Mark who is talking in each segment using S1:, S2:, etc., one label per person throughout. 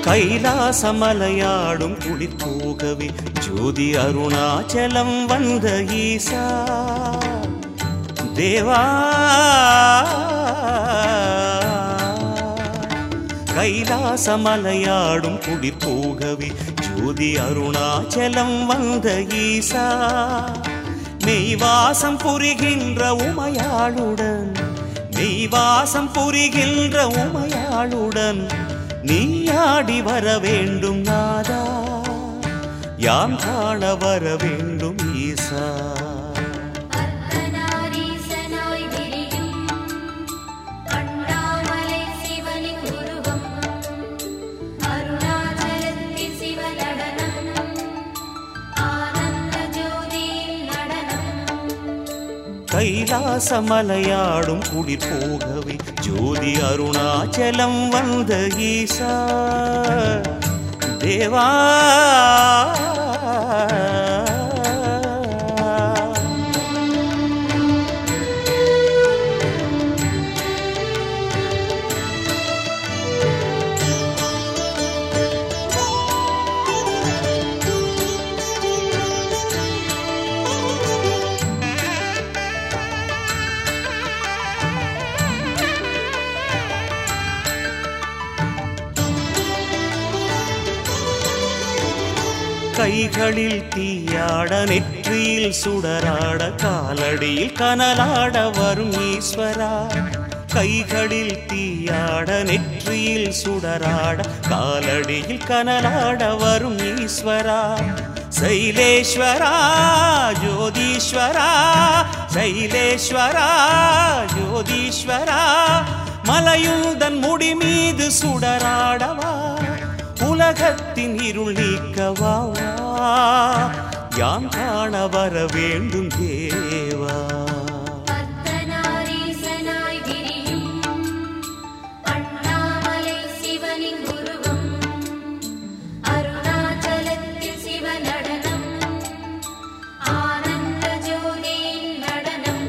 S1: கைலாசமலையாடும் குளிர்போகவே ஜோதி அருணாச்சலம் வந்த ஈசா தேவா கைலாசமலையாடும் குளிர்போகவே ஜோதி அருணாச்சலம் வந்த ஈசா மெய்வாசம் புரிகின்ற உமையாளுடன் மெய்வாசம் புரிகின்ற உமையாளுடன் நீயாடி வர வேண்டும் நாதா யாம் காண வர வேண்டும் ஈசா
S2: அர்த்தநாரீசனாய் விரியும் அண்ணாமலை சிவனின் உருவம் அருணாச்சலத்தில் சிவநடனம் ஆனந்த ஜோதியில் நடனம்
S1: கைலாசமலையாடும் குளிர் போகவே ஜோதி அருணாச்சலம் வந்த ஈசா தேவா கைகளில் தீயாட நெற்றியில் சுடராட காலடியில் கனலாட வரும் ஈஸ்வரா கைகளில் தீயாட நெற்றியில் சுடராட காலடியில் கனலாட வரும் ஈஸ்வரா சைலேஸ்வரா ஜோதீஸ்வரா சைலேஸ்வரா ஜோதீஸ்வரா மலையுந்தன் முடி மீது சுடராடவா உலகத்தின் இருள் நீக்கவா யாம் காண வர வேண்டும் தேவா
S2: அர்த்தநாரீசனாய் விரியும் அண்ணாமலை சிவனின் உருவம் அருணாச்சலத்தில் சிவநடனம் ஆனந்த ஜோதியில் நடனம்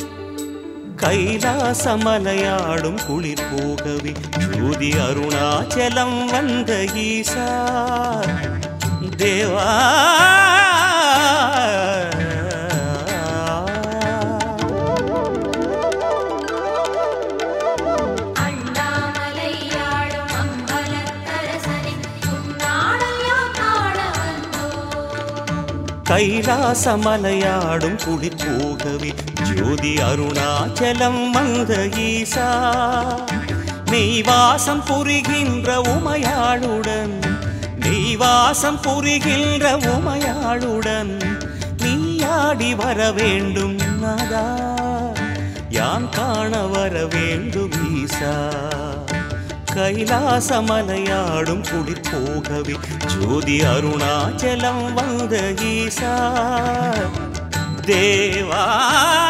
S1: கைலாசமலையாடும் குளிர் போகவே ஜோதி அருணாச்சலம் வந்த ஈசா தேவா
S2: அண்ணாமலையாடும் அம்பலத்தரசனை உன்னாடையா காண வந்தோம்
S1: கைலாசமலையாடும் குளிர் போகவே ஜோதி அருணாச்சலம் வந்த ஈசா மெய்வாசம் புரிகின்ற உமையாளுடன் மெய்வாசம் புரிகின்ற உமையாளுடன் நீயாடி வர வேண்டும் நாதா யான் காண வர வேண்டும் ஈசா கைலாசமலையாடும் குளிர் போகவே ஜோதி அருணாச்சலம் வந்த ஈசா தேவா